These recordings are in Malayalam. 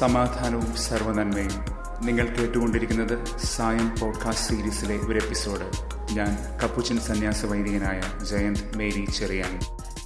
സമാധാനവും സർവനന്മയും നിങ്ങൾ കേട്ടുകൊണ്ടിരിക്കുന്നത് സായം പോഡ്കാസ്റ്റ് സീരീസിലെ ഒരു എപ്പിസോഡ് ഞാൻ കപ്പുച്ചൻ സന്യാസ വൈദികനായ ജയന്ത് മേരി ചെറിയാൻ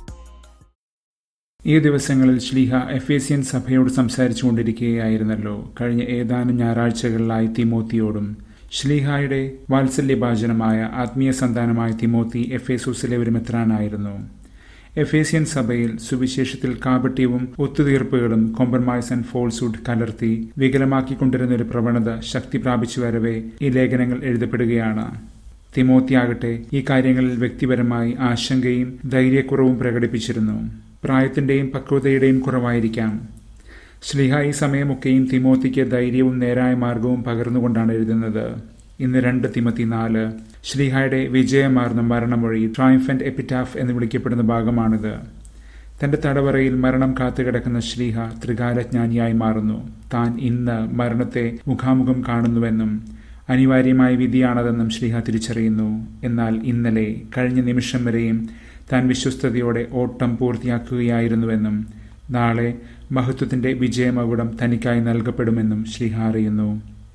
ഈ ദിവസങ്ങളിൽ ശ്ലീഹ എഫേസിയൻ സഭയോട് സംസാരിച്ചു കൊണ്ടിരിക്കുകയായിരുന്നല്ലോ കഴിഞ്ഞ ഏതാനും ഞായറാഴ്ചകളിലായി തിമോത്തിയോടും ശ്ലീഹായുടെ വാത്സല്യഭാജനമായ ആത്മീയ സന്താനമായ തിമോത്തി എഫേസൂസിലെ ഒരു മെത്രാനായിരുന്നു എഫേസ്യൻ സഭയിൽ സുവിശേഷത്തിൽ കാപട്യവും ഒത്തുതീർപ്പുകളും കോംപ്രമൈസ് ആൻഡ് ഫോൾസുഡ് കലർത്തി വികലമാക്കിക്കൊണ്ടിരുന്ന ഒരു പ്രവണത ശക്തി പ്രാപിച്ചു വരവേ ഈ ലേഖനങ്ങൾ എഴുതപ്പെടുകയാണ് തിമോത്തിയാകട്ടെ ഈ കാര്യങ്ങളിൽ വ്യക്തിപരമായി ആശങ്കയും ധൈര്യക്കുറവും പ്രകടിപ്പിച്ചിരുന്നു പ്രായത്തിന്റെയും പക്വതയുടെയും കുറവായിരിക്കാം ശ്ലിഹ ഈ സമയമൊക്കെയും തിമോത്തിക്ക് ധൈര്യവും നേരായ മാർഗവും പകർന്നുകൊണ്ടാണ് എഴുതുന്നത് ഇന്ന് രണ്ട് തിമത്തി നാല് ശ്രീഹായുടെ വിജയമാർന്ന മരണമൊഴി ട്രൈംഫന്റ് എപ്പിറ്റാഫ് എന്ന് വിളിക്കപ്പെടുന്ന ഭാഗമാണിത് തന്റെ തടവറയിൽ മരണം കാത്തുകിടക്കുന്ന ശ്രീഹ ത്രികാലജ്ഞാനിയായി മാറുന്നു താൻ ഇന്ന് മരണത്തെ മുഖാമുഖം കാണുന്നുവെന്നും അനിവാര്യമായ വിധിയാണതെന്നും ശ്രീഹ തിരിച്ചറിയുന്നു എന്നാൽ ഇന്നലെ കഴിഞ്ഞ നിമിഷം വരെയും താൻ വിശ്വസ്തയോടെ ഓട്ടം പൂർത്തിയാക്കുകയായിരുന്നുവെന്നും നാളെ മഹത്വത്തിന്റെ വിജയമകുടം തനിക്കായി നൽകപ്പെടുമെന്നും ശ്രീഹ അറിയുന്നു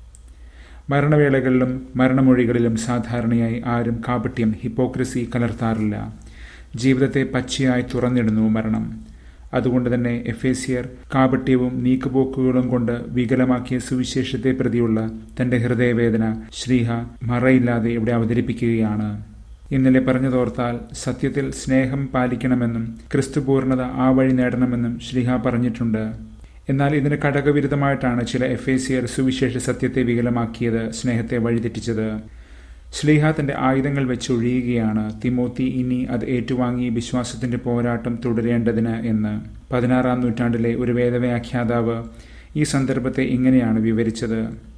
മരണവേളകളിലും മരണമൊഴികളിലും സാധാരണയായി ആരും കാപട്യം ഹിപ്പോക്രസി കലർത്താറില്ല ജീവിതത്തെ പച്ചയായി തുറന്നിടുന്നു മരണം അതുകൊണ്ട് തന്നെ എഫേസിയർ കാപട്യവും നീക്കുപോക്കുകളും കൊണ്ട് വികലമാക്കിയ സുവിശേഷത്തെ പ്രതിയുള്ള തന്റെ ഹൃദയവേദന ശ്രീഹ മറയില്ലാതെ ഇവിടെ അവതരിപ്പിക്കുകയാണ് ഇന്നലെ പറഞ്ഞതോർത്താൽ സത്യത്തിൽ സ്നേഹം പാലിക്കണമെന്നും ക്രിസ്തുപൂർണത ആ വഴി നേടണമെന്നും ശ്രീഹ പറഞ്ഞിട്ടുണ്ട് എന്നാൽ ഇതിന് ഘടകവിരുദ്ധമായിട്ടാണ് ചില എഫേസിയർ സുവിശേഷ സത്യത്തെ വികലമാക്കിയത് സ്നേഹത്തെ വഴിതെറ്റിച്ചത് ശ്ലീഹ തന്റെ ആയുധങ്ങൾ വെച്ച് ഒഴിയുകയാണ് തിമോത്തി ഇനി അത് ഏറ്റുവാങ്ങി വിശ്വാസത്തിന്റെ പോരാട്ടം തുടരേണ്ടതിന് എന്ന് പതിനാറാം നൂറ്റാണ്ടിലെ ഒരു വേദവ്യാഖ്യാതാവ് ഈ സന്ദർഭത്തെ ഇങ്ങനെയാണ് വിവരിച്ചത്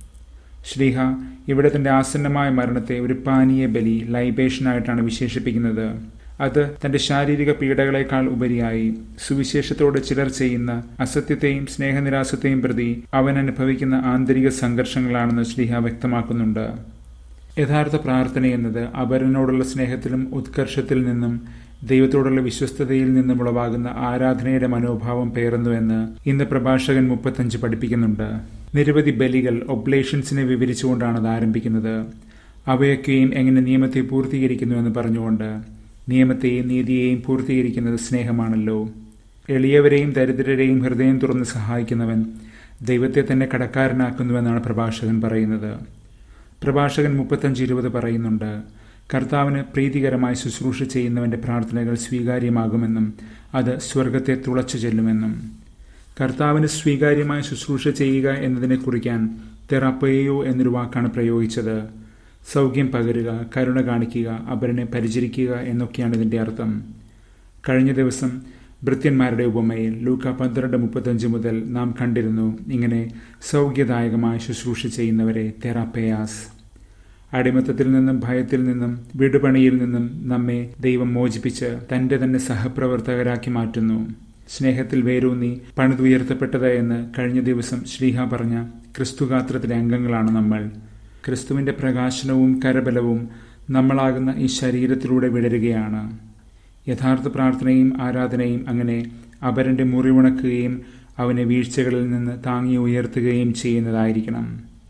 ശ്ലീഹ ഇവിടെ തന്റെ ആസന്നമായ മരണത്തെ ഒരു പാനീയ ബലി ലൈബേഷനായിട്ടാണ് വിശേഷിപ്പിക്കുന്നത് അത് തന്റെ ശാരീരിക പീഡകളെക്കാൾ ഉപരിയായി സുവിശേഷത്തോട് ചിലർ ചെയ്യുന്ന അസത്യത്തെയും സ്നേഹനിരാസത്തെയും പ്രതി അവൻ അനുഭവിക്കുന്ന ആന്തരിക സംഘർഷങ്ങളാണെന്ന് ശ്രീഹ വ്യക്തമാക്കുന്നുണ്ട് യഥാർത്ഥ പ്രാർത്ഥന എന്നത് അപരനോടുള്ള സ്നേഹത്തിലും ഉത്കർഷത്തിൽ നിന്നും ദൈവത്തോടുള്ള വിശ്വസ്തതയിൽ നിന്നും ഉളവാകുന്ന ആരാധനയുടെ മനോഭാവം പേറുന്നുവെന്ന് ഇന്ന് പ്രഭാഷകൻ മുപ്പത്തഞ്ച് പഠിപ്പിക്കുന്നുണ്ട് നിരവധി ബലികൾ ഒബ്ലേഷൻസിനെ വിവരിച്ചുകൊണ്ടാണ് അത് ആരംഭിക്കുന്നത് അവയൊക്കെയും എങ്ങനെ നിയമത്തെ പൂർത്തീകരിക്കുന്നുവെന്ന് പറഞ്ഞുകൊണ്ട് നിയമത്തെയും നീതിയെയും പൂർത്തീകരിക്കുന്നത് സ്നേഹമാണല്ലോ എളിയവരെയും ദരിദ്രരെയും ഹൃദയം തുറന്ന് സഹായിക്കുന്നവൻ ദൈവത്തെ തന്നെ കടക്കാരനാക്കുന്നുവെന്നാണ് പ്രഭാഷകൻ പറയുന്നത് പ്രഭാഷകൻ മുപ്പത്തഞ്ച് ഇരുപത് പറയുന്നുണ്ട് കർത്താവിന് പ്രീതികരമായി ശുശ്രൂഷ ചെയ്യുന്നവന്റെ പ്രാർത്ഥനകൾ സ്വീകാര്യമാകുമെന്നും അത് സ്വർഗത്തെ തുളച്ചു ചെല്ലുമെന്നും കർത്താവിന് സ്വീകാര്യമായ ശുശ്രൂഷ ചെയ്യുക എന്നതിനെ കുറിക്കാൻ തെറാപ്പയോ എന്നൊരു വാക്കാണ് പ്രയോഗിച്ചത് സൗഖ്യം പകരുക കരുണ കാണിക്കുക അപരനെ പരിചരിക്കുക എന്നൊക്കെയാണ് ഇതിന്റെ അർത്ഥം കഴിഞ്ഞ ദിവസം ഭൃത്യന്മാരുടെ ഉപമയിൽ ലൂക്ക പന്ത്രണ്ട് മുപ്പത്തഞ്ച് മുതൽ നാം കണ്ടിരുന്നു ഇങ്ങനെ സൗഖ്യദായകമായ ശുശ്രൂഷ ചെയ്യുന്നവരെ തെറാപ്പയാസ് അടിമത്തത്തിൽ നിന്നും ഭയത്തിൽ നിന്നും വിടുപണിയിൽ നിന്നും നമ്മെ ദൈവം മോചിപ്പിച്ച് തന്റെ തന്നെ സഹപ്രവർത്തകരാക്കി മാറ്റുന്നു സ്നേഹത്തിൽ വേരൂന്നി പണിതുയർത്തപ്പെട്ടത് എന്ന് കഴിഞ്ഞ ദിവസം ശ്രീഹ പറഞ്ഞ ക്രിസ്തുഗാത്രത്തിലെ അംഗങ്ങളാണ് നമ്മൾ ക്രിസ്തുവിന്റെ പ്രകാശനവും കരബലവും നമ്മളാകുന്ന ഈ ശരീരത്തിലൂടെ വിടരുകയാണ് യഥാർത്ഥ പ്രാർത്ഥനയും ആരാധനയും അങ്ങനെ അപരന്റെ മുറിവുണക്കുകയും അവനെ വീഴ്ചകളിൽ നിന്ന് താങ്ങി ഉയർത്തുകയും ചെയ്യുന്നതായിരിക്കണം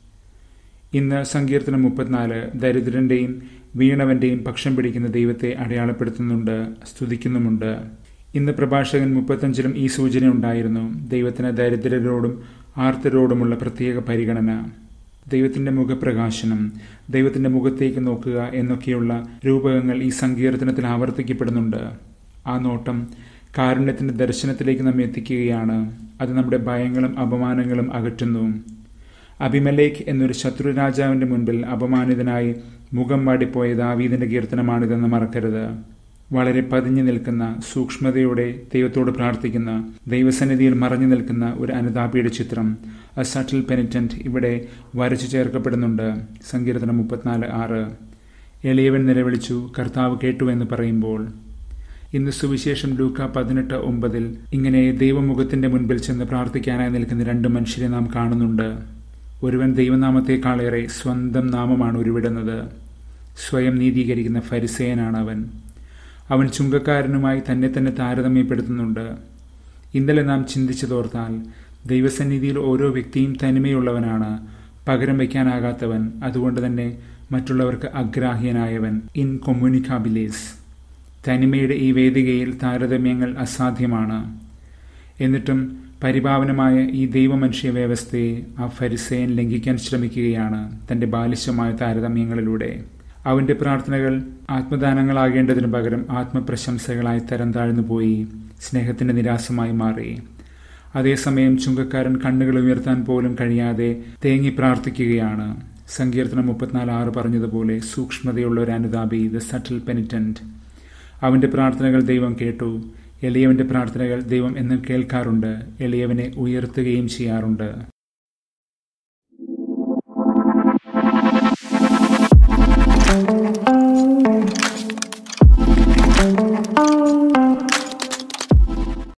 ഇന്ന് സങ്കീർത്തനം മുപ്പത്തിനാല് ദരിദ്രന്റെയും വീണവന്റെയും പക്ഷം പിടിക്കുന്ന ദൈവത്തെ അടയാളപ്പെടുത്തുന്നുണ്ട് സ്തുതിക്കുന്നുമുണ്ട് ഇന്ന് പ്രഭാഷകൻ മുപ്പത്തഞ്ചിലും ഈ സൂചന ഉണ്ടായിരുന്നു ദൈവത്തിന് ദരിദ്രരോടും ആർത്തരോടുമുള്ള പ്രത്യേക പരിഗണന ദൈവത്തിന്റെ മുഖപ്രകാശനം ദൈവത്തിന്റെ മുഖത്തേക്ക് നോക്കുക എന്നൊക്കെയുള്ള രൂപകങ്ങൾ ഈ സങ്കീർത്തനത്തിൽ ആവർത്തിക്കപ്പെടുന്നുണ്ട് ആ നോട്ടം കാരുണ്യത്തിന്റെ ദർശനത്തിലേക്ക് നമ്മെ എത്തിക്കുകയാണ് അത് നമ്മുടെ ഭയങ്ങളും അപമാനങ്ങളും അകറ്റുന്നു അഭിമലേഖ് എന്നൊരു ശത്രു രാജാവിന്റെ മുൻപിൽ അപമാനിതനായി മുഖം വാടിപ്പോയ ദാവീദിന്റെ കീർത്തനമാണിതെന്ന് മറക്കരുത് വളരെ പതിഞ്ഞു നിൽക്കുന്ന സൂക്ഷ്മതയോടെ ദൈവത്തോട് പ്രാർത്ഥിക്കുന്ന ദൈവസന്നിധിയിൽ മറഞ്ഞു നിൽക്കുന്ന ഒരു അനുതാപിയുടെ ചിത്രം എ സട്ടിൽ പെനിറ്റന്റ് ഇവിടെ വരച്ചു ചേർക്കപ്പെടുന്നുണ്ട് സങ്കീർത്തനം മുപ്പത്തിനാല് ആറ് എളിയവൻ നിലവിളിച്ചു കർത്താവ് കേട്ടു എന്ന് പറയുമ്പോൾ ഇന്ന് സുവിശേഷം ലൂക്ക പതിനെട്ട് ഒമ്പതിൽ ഇങ്ങനെ ദൈവമുഖത്തിന്റെ മുൻപിൽ ചെന്ന് പ്രാർത്ഥിക്കാനായി നിൽക്കുന്ന രണ്ട് മനുഷ്യരെ നാം കാണുന്നുണ്ട് ഒരുവൻ ദൈവനാമത്തെക്കാളേറെ സ്വന്തം നാമമാണ് ഉരുവിടുന്നത് സ്വയം നീതീകരിക്കുന്ന ഫരിസേയനാണ് അവൻ അവൻ ചുങ്കക്കാരനുമായി തന്നെ തന്നെ താരതമ്യപ്പെടുത്തുന്നുണ്ട് ഇന്നലെ നാം ചിന്തിച്ചു തോർത്താൽ ദൈവസന്നിധിയിൽ ഓരോ വ്യക്തിയും തനിമയുള്ളവനാണ് പകരം വയ്ക്കാനാകാത്തവൻ അതുകൊണ്ട് തന്നെ മറ്റുള്ളവർക്ക് അഗ്രാഹ്യനായവൻ ഇൻകൊമ്മ്യൂണിക്കാബിലേസ് തനിമയുടെ ഈ വേദികയിൽ താരതമ്യങ്ങൾ അസാധ്യമാണ് എന്നിട്ടും പരിപാവനമായ ഈ ദൈവമനുഷ്യ വ്യവസ്ഥയെ ആ ഫരിസയൻ ലംഘിക്കാൻ ശ്രമിക്കുകയാണ് തന്റെ ബാലിശമായ താരതമ്യങ്ങളിലൂടെ അവന്റെ പ്രാർത്ഥനകൾ ആത്മദാനങ്ങളാകേണ്ടതിനു പകരം ആത്മപ്രശംസകളായി തരം താഴ്ന്നുപോയി സ്നേഹത്തിന്റെ നിരാശമായി മാറി അതേസമയം ചുങ്കക്കാരൻ കണ്ണുകൾ ഉയർത്താൻ പോലും കഴിയാതെ തേങ്ങി പ്രാർത്ഥിക്കുകയാണ് സങ്കീർത്തനം മുപ്പത്തിനാല് ആറ് പറഞ്ഞതുപോലെ സൂക്ഷ്മതയുള്ള ഒരു അനുതാപി ദ സട്ടിൽ പെനിറ്റന്റ് അവന്റെ പ്രാർത്ഥനകൾ ദൈവം കേട്ടു എളിയവന്റെ പ്രാർത്ഥനകൾ ദൈവം എന്നും കേൾക്കാറുണ്ട് എളിയവനെ ഉയർത്തുകയും ചെയ്യാറുണ്ട്